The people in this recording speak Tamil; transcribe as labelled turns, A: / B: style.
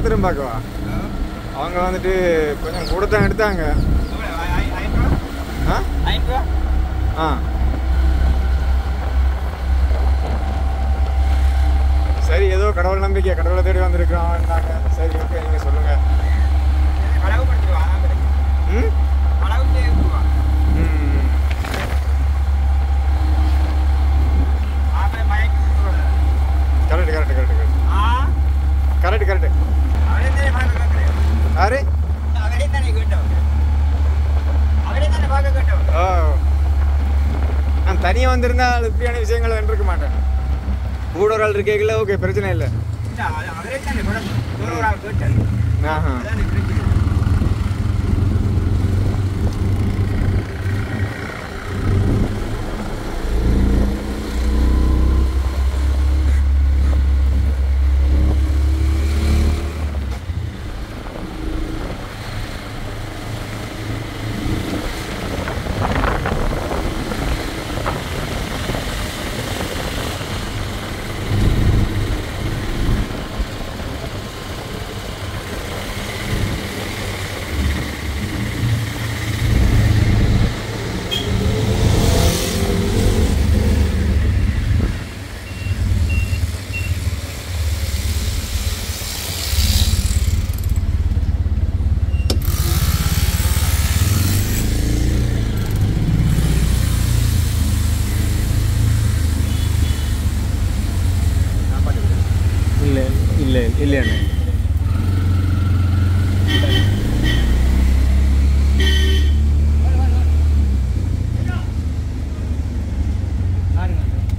A: பாத்ரூம் பார்க்கவா அவங்க வந்துட்டு கொஞ்சம் கூட தான் எடுத்தாங்க ஆ ஆ சரி ஏதோ கடவுள் நம்பிக்கை கடவுளை தேடி வந்திருக்கிறோம்னாங்க சரி ஓகே நீங்கள் சொல்லுங்கள் ம் ம் correct correct correct correct correct correct யாரு ஓ நான் தனியாக வந்திருந்தா அது இப்படியான விஷயங்களை வென்றிருக்க மாட்டேன் கூட ஒரு ஆள் இருக்கீங்களா ஓகே பிரச்சனை இல்லை ஆஹா இல்லை இல்லை இல்லைண்ணே